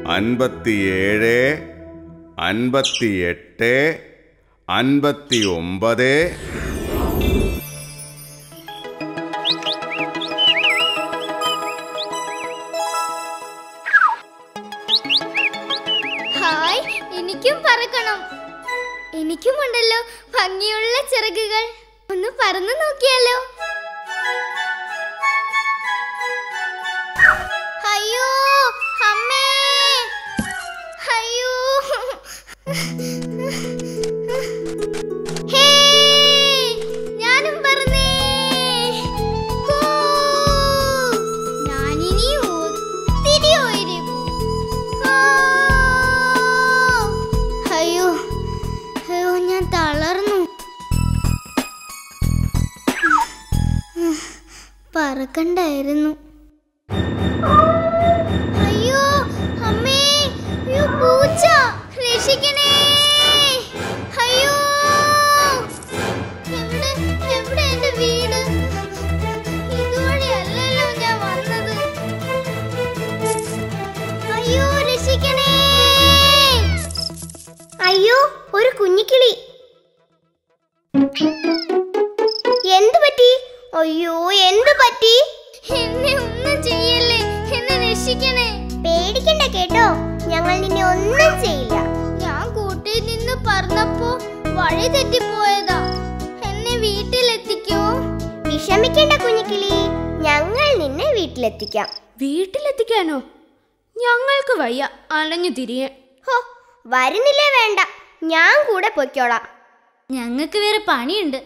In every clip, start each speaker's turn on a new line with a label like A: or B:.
A: അൻപത്തിയേഴ് അൻപത്തിയെട്ട് അൻപത്തി ഒമ്പത്
B: ഹായ് എനിക്കും പറക്കണം എനിക്കുമുണ്ടല്ലോ ഭംഗിയുള്ള ചിറകുകൾ ഒന്ന് പറന്നു നോക്കിയാലോ അയ്യോ അമ്മേ അയ്യോ ഹേ ഞാനും പറന്നേ ഹൂ. ഞാനിനി ഒത്തിരി ഉയരും ആ. അയ്യോ അയ്യോ ഞാൻ തളർന്നു പറക്കണ്ടായിരുന്നു അയ്യോ അമ്മേ അയ്യോ പൂച്ച രക്ഷിക്കണേ അയ്യോ എവിടെ എവിടെ എന്റെ വീട് ഇതുവഴിയല്ലല്ലോ ഞാൻ വന്നത് അയ്യോ രക്ഷിക്കണേ അയ്യോ ഒരു കുഞ്ഞിക്കിളി എന്ത് പറ്റി അയ്യോ എന്ത് പറ്റി എന്നെ ഒന്നും ചെയ്യല്ലേ എന്നെ രക്ഷിക്കണേ പേടിക്കണ്ട കേട്ടോ ഞങ്ങൾ നിന്നെ ഒന്നും ചെയ്യില്ല ഞാൻ കൂട്ടിൽ നിന്ന് പറഞ്ഞപ്പോ വഴി തെറ്റിപ്പോയതാ എന്നെ വീട്ടിലെത്തിക്കോ വിഷമിക്കണ്ട കുഞ്ഞിക്കിളി ഞങ്ങൾ നിന്നെ വീട്ടിലെത്തിക്കാം
C: വീട്ടിലെത്തിക്കാനോ ഞങ്ങൾക്ക് വയ്യ അലഞ്ഞു തിരിയാൻ
B: ഹോ വരുന്നില്ലേ വേണ്ട ഞാൻ കൂടെ പൊയ്ക്കോളാം
C: ഞങ്ങൾക്ക് വേറെ പണിയുണ്ട്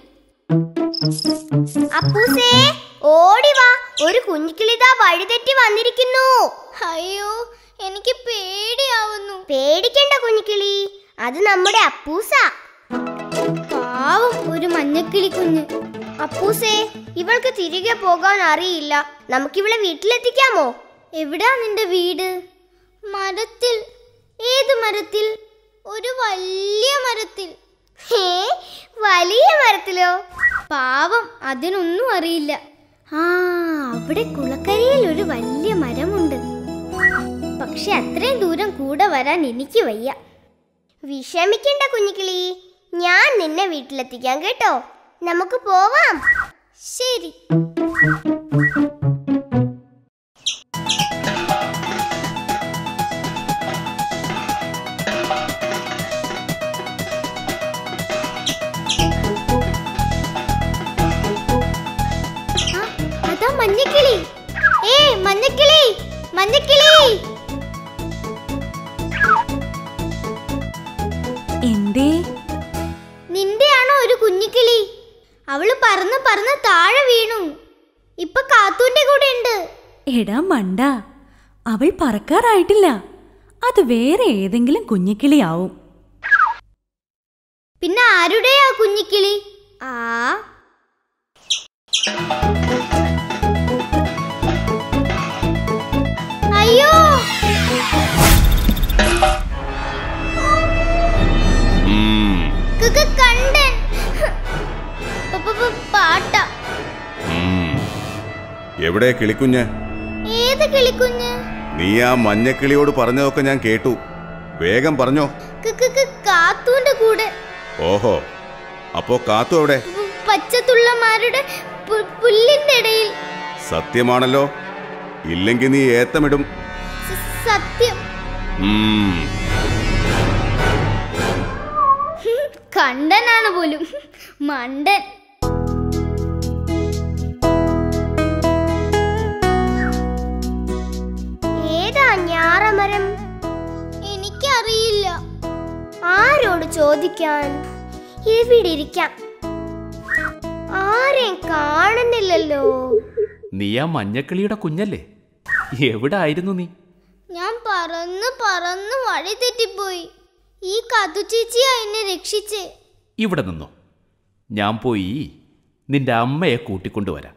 B: അപ്പൂസേ ഓടി വാ ഒരു കുഞ്ഞിക്കിളിതാ വഴിതെറ്റി വന്നിരിക്കുന്നു അയ്യോ എനിക്ക് പേടിയാവുന്നു പേടിക്കണ്ട കുഞ്ഞിക്കിളി അത് നമ്മുടെ അപ്പൂസ പാവം ഒരു മഞ്ഞക്കിളി കുഞ്ഞ് അപ്പൂസേ ഇവൾക്ക് തിരികെ പോകാൻ അറിയില്ല നമുക്കിവളെ വീട്ടിലെത്തിക്കാമോ എവിടാ നിന്റെ വീട് മരത്തിൽ ഏത് മരത്തിൽ ഒരു വലിയ മരത്തിൽ ഹേ വലിയ മരത്തിലോ പാവം അതിനൊന്നും അറിയില്ല ആ അവിടെ കുളക്കരയിൽ ഒരു വലിയ മരമുണ്ട് പക്ഷെ അത്രയും ദൂരം കൂടെ വരാൻ എനിക്ക് വയ്യ വിഷമിക്കണ്ട കുഞ്ഞിക്കിളി ഞാൻ നിന്നെ വീട്ടിലെത്തിക്കാം കേട്ടോ നമുക്ക് പോവാം ശരി ആ, അതാ മഞ്ഞക്കിളി ഏ മഞ്ഞക്കിളി മഞ്ഞക്കിളി
C: എന്തേ
B: നിന്റെയാണോ ഒരു കുഞ്ഞിക്കിളി അവള് പറന്ന് പറന്ന് താഴെ വീണു ഇപ്പൊ കാത്തൂന്റെ കൂടെ ഉണ്ട്
D: എടാ മണ്ട അവൾ പറക്കാറായിട്ടില്ല അത് വേറെ ഏതെങ്കിലും കുഞ്ഞിക്കിളിയാവും
B: പിന്നെ ആരുടെയാ കുഞ്ഞിക്കിളി ആ അയ്യോ
A: ഉം,
B: ക- ക- കണ്ടൻ പ- പ- പ- പാട്ട
A: ഉം. എവിടെ കിളിക്കുഞ്ഞ്
B: ഏത് കിളിക്കുഞ്ഞ്
A: നീ ആ മഞ്ഞക്കിളിയോട് പറഞ്ഞതൊക്കെ ഞാൻ കേട്ടു വേഗം പറഞ്ഞോ
B: ക- ക- ക- കാത്തൂന്റെ കൂടെ
A: ഓഹോ അപ്പോ കാത്തു എവിടെ
B: പ- പച്ചത്തുള്ളമാരുടെ പു- പുല്ലിന്റെ ഇടയിൽ
A: സത്യമാണല്ലോ ഇല്ലെങ്കിൽ നീ ഏത്തമിടും
B: സ- സത്യം
A: ഉം,
B: കണ്ടനാണ് പോലും മണ്ടൻ ഏതാ ഞാറമരം എനിക്കറിയില്ല ആരോട് ചോദിക്കാൻ ഇവിടെ ഇരിക്കാം ആരെയും കാണുന്നില്ലല്ലോ
E: നീ ആ മഞ്ഞക്കിളിയുടെ കുഞ്ഞല്ലേ എവിടെ ആയിരുന്നു നീ
B: ഞാൻ പറന്ന് പറന്ന് വഴി തെറ്റിപ്പോയി ഈ കതു ചേച്ചിയാ എന്നെ രക്ഷിച്ചേ
E: ഇവിടെ നിന്നോ ഞാൻ പോയി നിന്റെ അമ്മയെ കൂട്ടിക്കൊണ്ടുവരാം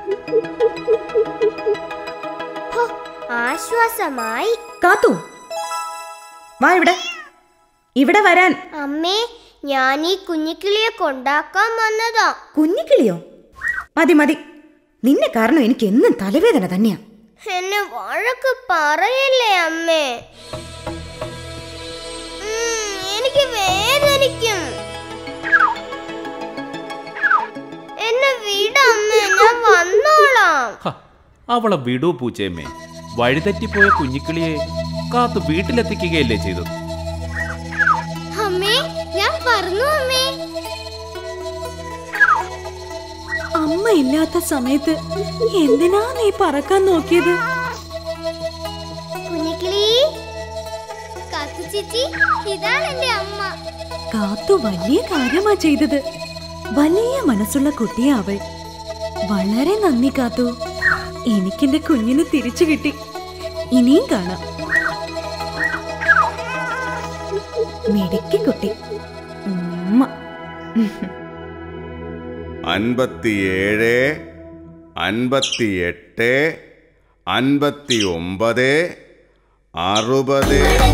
B: ഹോ, ആശ്വാസമായി
D: കാത്തു വാ ഇവിടെ ഇവിടെ വരാൻ
B: അമ്മേ ഞാൻ ഈ കുഞ്ഞിക്കിളിയെ കൊണ്ടാക്കാൻ വന്നതാ
D: കുഞ്ഞിക്കിളിയോ മതി മതി നിന്നെ കാരണം എനിക്ക് എന്നും തലവേദന തന്നെയാ
B: എന്നെ വഴക്ക് പറയല്ലേ അമ്മേ
E: അവളെ വിടൂ പൂച്ചയമ്മേ വഴിതെറ്റിപ്പോയ കുഞ്ഞിക്കിളിയെ കാത്തു വീട്ടിലെത്തിക്കുകയല്ലേ ചെയ്തത്
B: അമ്മേ ഞാൻ പറഞ്ഞു അമ്മേ
D: അമ്മ ഇല്ലാത്ത സമയത്ത് എന്തിനാ നീ പറക്കാൻ നോക്കിയത്
B: കുഞ്ഞിക്കിളി കാത്തു ചേച്ചി ഇതാണ് എന്റെ അമ്മ
D: കാത്തു വലിയ കാര്യമാ ചെയ്തത് വലിയ മനസ്സുള്ള കുട്ടിയാ അവൾ വളരെ നന്ദി കാത്തു എനിക്കെന്റെ കുഞ്ഞിനെ തിരിച്ചു കിട്ടി ഇനിയും കാണാം മിടുക്കി കുട്ടി ഉമ്മ
A: അൻപത്തിയേഴ് അൻപത്തിയെട്ട് അൻപത്തി ഒമ്പത് അറുപത്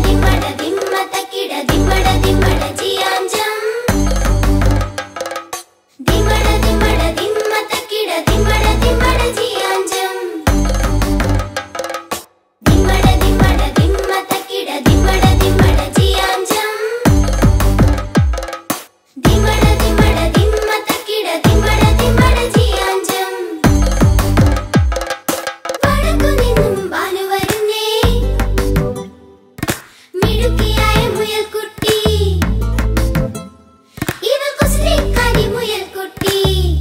B: മിടുക്കിയായ മുയൽക്കുട്ടി ഇവൾ കുസൃതിക്കാരി മുയൽക്കുട്ടി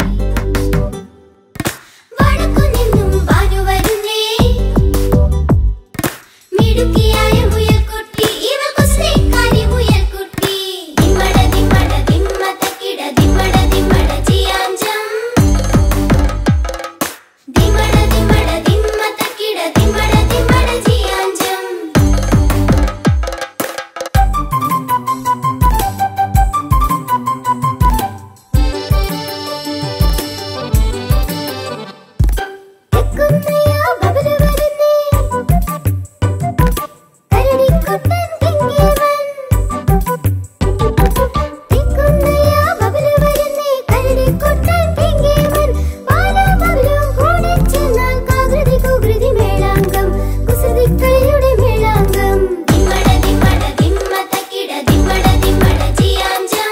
B: വടക്കു നിന്നും വാനു വരുന്നേ മിടുക്കിയായ മുയൽക്കുട്ടി ഇവൾ കുസൃതിക്കാരി മുയൽക്കുട്ടി ദിമ്മട ദിമ്മട ദിമ്മ തക്കിട ദിമ്മട ദിമ്മട ജിയാഞ്ചം ദിമ്മട ദിമ്മട ദിമ്മ തക്കിട ദിമ്മട ദിമ്മട ജിയാഞ്ചം തെക്കുന്നയ്യ ബബല് വരുന്നേ കരടിക്കുട്ടൻ കിങ്ങിയവൻ തെക്കുന്നയ്യ ബബല് വരുന്നേ കരടിക്കുട്ടൻ കിങ്ങിയവൻ പാലും ബബലും കൂടി ചെന്നാൽ കാകൃതി കുകൃതി മേളാങ്കം കുസൃതിക്കളിയുടെ മേളാങ്കം ദിമ്മട ദിമ്മട ദിമ്മ തക്കിട ദിമ്മട ദിമ്മട ജിയാഞ്ചം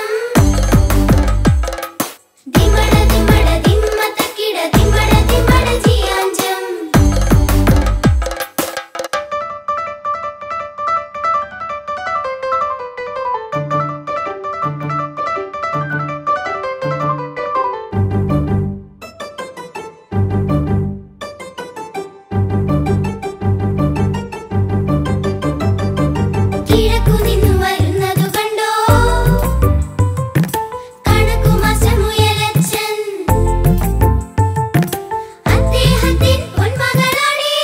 B: ദിമ്മട ദിമ്മട ദിമ്മ തക്കിട ദിമ്മട ദിമ്മട ജിയാഞ്ചം കിഴക്കു നിന്നു വരുന്നതു കണ്ടോ കണക്കുമാസമുയലച്ചൻ അദ്ദേഹത്തിൻ പൊന്മകളാണേ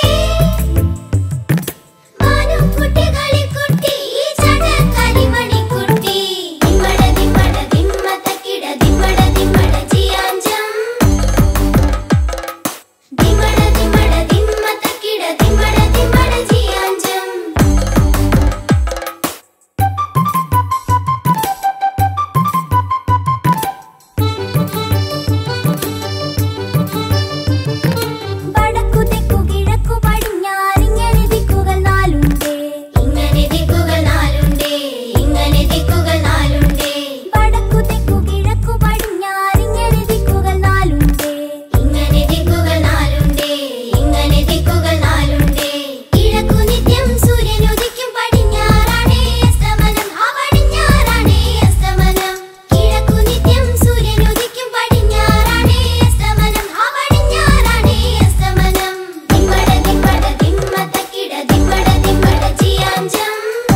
B: മാനുക്കുട്ടി കളിക്കുട്ടി ചടക്കരി മണിക്കുട്ടി ദിമ്മട ദിമ്മട ദിമ്മ തക്കിട ദിമ്മട ദിമ്മട ജിയാഞ്ചം ദിമ്മട ദിമ്മട ദിമ്മ തക്കിട ദിമ്മട ദിമ്മട ജിയാഞ്ചം വടക്കു തെക്കു കിഴക്കു പടിഞ്ഞാറിങ്ങനെ ദിക്കുകൾ നാലുണ്ടേ ഇങ്ങനെ ദിക്കുകൾ നാലുണ്ടേ ഇങ്ങനെ ദിക്കുകൾ നാലുണ്ടേ വടക്കു തെക്കു കിഴക്കു പടിഞ്ഞാറിങ്ങനെ ദിക്കുകൾ നാലുണ്ടേ ഇങ്ങനെ ദിക്കുകൾ നാലുണ്ടേ ഇങ്ങനെ ദിക്കുകൾ നാലുണ്ടേ കിഴക്കു നിത്യം സൂര്യൻ ഉദിക്കും പടിഞ്ഞാറാണേ അസ്തമനം ആ പടിഞ്ഞാറാണേ അസ്തമനം കിഴക്കു നിത്യം സൂര്യൻ ഉദിക്കും പടിഞ്ഞാറാണേ അസ്തമനം ആ പടിഞ്ഞാറാണേ അസ്തമനം ദിമ്മട ദിമ്മട ദിമ്മ തക്കിട ദിമ്മട ദിമ്മട ജിയാഞ്ചം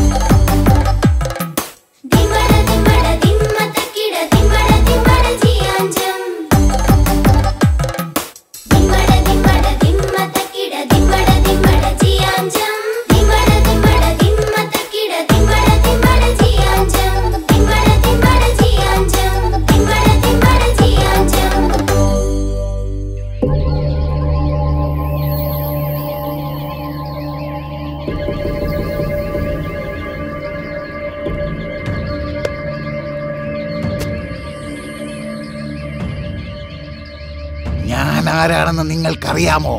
B: ദിമ്മട ദിമ്മട ദിമ്മ തക്കിട ദിമ്മട ദിമ്മട ജിയാഞ്ചം ദിമ്മട ദിമ്മട ദിമ്മ തക്കിട ദിമ്മട ദിമ്മട ജിയാഞ്ചം ദിമ്മട ദിമ്മട ദിമ്മ തക്കിട ദിമ്മട ദിമ്മട ജിയാഞ്ചം ദിമ്മട ദിമ്മട ജിയാഞ്ചം ദിമ്മട ദിമ്മട ജിയാഞ്ചം
F: ഞാൻ ആരാണെന്ന് നിങ്ങൾക്കറിയാമോ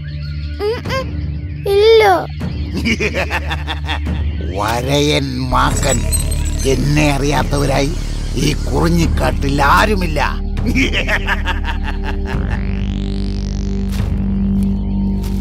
B: ഇല്ല
F: വരയൻ മാക്കൻ എന്നെ അറിയാത്തവരായി ഈ കുറിഞ്ഞിക്കാട്ടിൽ ആരുമില്ല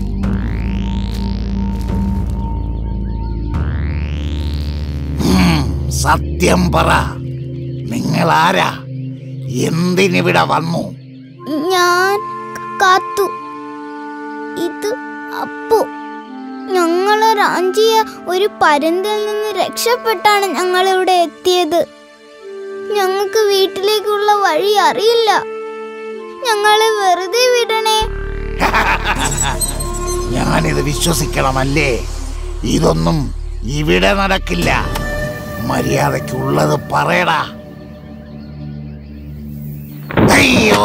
F: സത്യം പറ നിങ്ങൾ ആരാ എന്തിനിവിടെ വന്നു
B: ഞാൻ കാത്തു ഇത് അപ്പു ഞങ്ങളെ റാഞ്ചിയ ഒരു പരുന്തിൽ നിന്ന് രക്ഷപ്പെട്ടാണ് ഞങ്ങൾ ഇവിടെ എത്തിയത് ഞങ്ങൾക്ക് വീട്ടിലേക്കുള്ള വഴി അറിയില്ല ഞങ്ങളെ വെറുതെ വിടണേ
F: ഞാനിത് വിശ്വസിക്കണമല്ലേ ഇതൊന്നും ഇവിടെ നടക്കില്ല മര്യാദയ്ക്കുള്ളത് പറയടാ അയ്യോ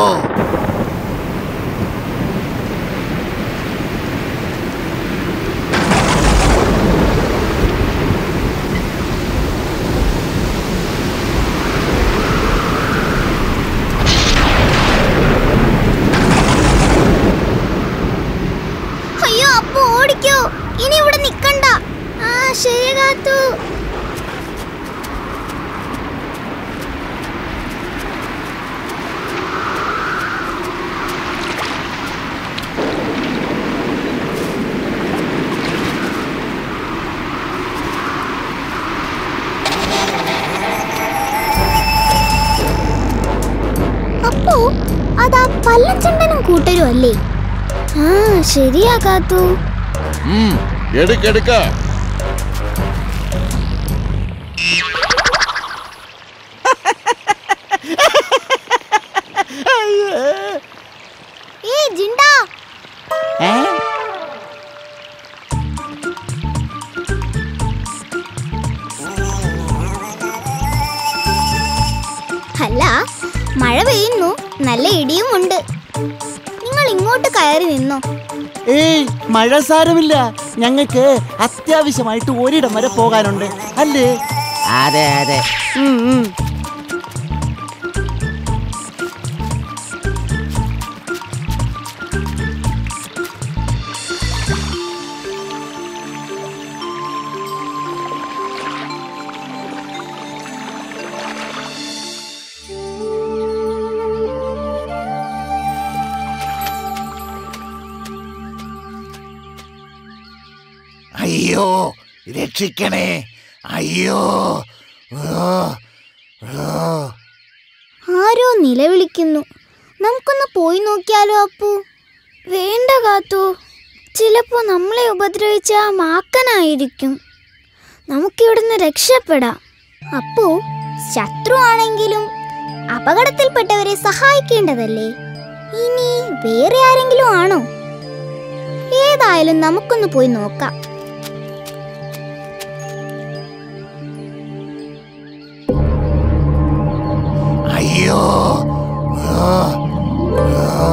B: അയ്യോ അപ്പു ഓടിക്കോ ഇനി ഇവിടെ നിക്കണ്ട ആ ശരി കാത്തു അപ്പോ അതാ പല്ലച്ചണ്ടനും കൂട്ടരും അല്ലേ ആ ശരിയാ കാത്തു
G: എടുക്കെടുക്ക
B: ഏയ് ജിണ്ടാ അല്ല മഴ പെയ്യുന്നു നല്ല ഇടിയും ഉണ്ട് നിങ്ങൾ ഇങ്ങോട്ട് കയറി നിന്നോ
H: ഏയ് മഴ സാരമില്ല ഞങ്ങൾക്ക് അത്യാവശ്യമായിട്ട് ഒരിടം വരെ പോകാനുണ്ട് അല്ലേ
I: അതെ അതെ
H: ഉം, ഉം.
F: അയ്യോ രക്ഷിക്കണേ അയ്യോ ഓ, ഓ.
B: ആരോ നിലവിളിക്കുന്നു നമുക്കൊന്ന് പോയി നോക്കിയാലോ അപ്പു വേണ്ട കാത്തു ചിലപ്പോ നമ്മളെ ഉപദ്രവിച്ച ആ മാക്കനായിരിക്കും നമുക്കിവിടുന്ന് രക്ഷപ്പെടാം അപ്പു ശത്രു ആണെങ്കിലും അപകടത്തിൽപ്പെട്ടവരെ സഹായിക്കേണ്ടതല്ലേ ഇനി വേറെ ആരെങ്കിലും ആണോ ഏതായാലും നമുക്കൊന്ന് പോയി നോക്കാം
F: അയ്യോ ഓ, ഓ.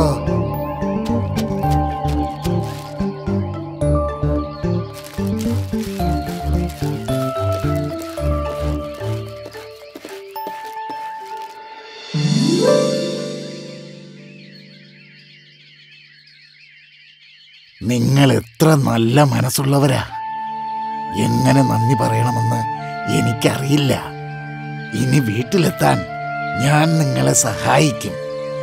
F: നിങ്ങൾ എത്ര നല്ല മനസ്സുള്ളവരാ എങ്ങനെ നന്ദി പറയണമെന്ന് എനിക്കറിയില്ല ഇനി വീട്ടിലെത്താൻ ഞാൻ നിങ്ങളെ സഹായിക്കും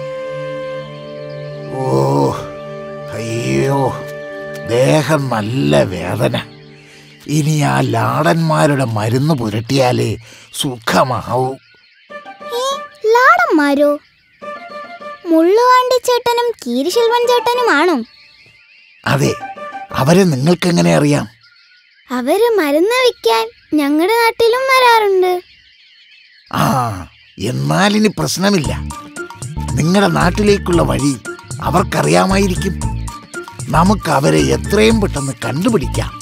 F: ഓ അയ്യോ ദേഹം നല്ല വേദന ഇനി ആ ലാടന്മാരുടെ മരുന്ന് പുരട്ടിയാലേ സുഖമാവൂ
B: ഏ, ലാടന്മാരോ മുള്ളുവാണ്ടി ചേട്ടനും കീരിശെൽവൻ ചേട്ടനുമാണോ
F: അതെ അവരെ നിങ്ങൾക്കെങ്ങനെ അറിയാം
B: അവര് മരുന്ന് വിൽക്കാൻ ഞങ്ങളുടെ നാട്ടിലും വരാറുണ്ട്
F: ആ എന്നാലിനി പ്രശ്നമില്ല നിങ്ങളുടെ നാട്ടിലേക്കുള്ള വഴി അവർക്കറിയാമായിരിക്കും നമുക്ക് അവരെ എത്രയും പെട്ടെന്ന് കണ്ടുപിടിക്കാം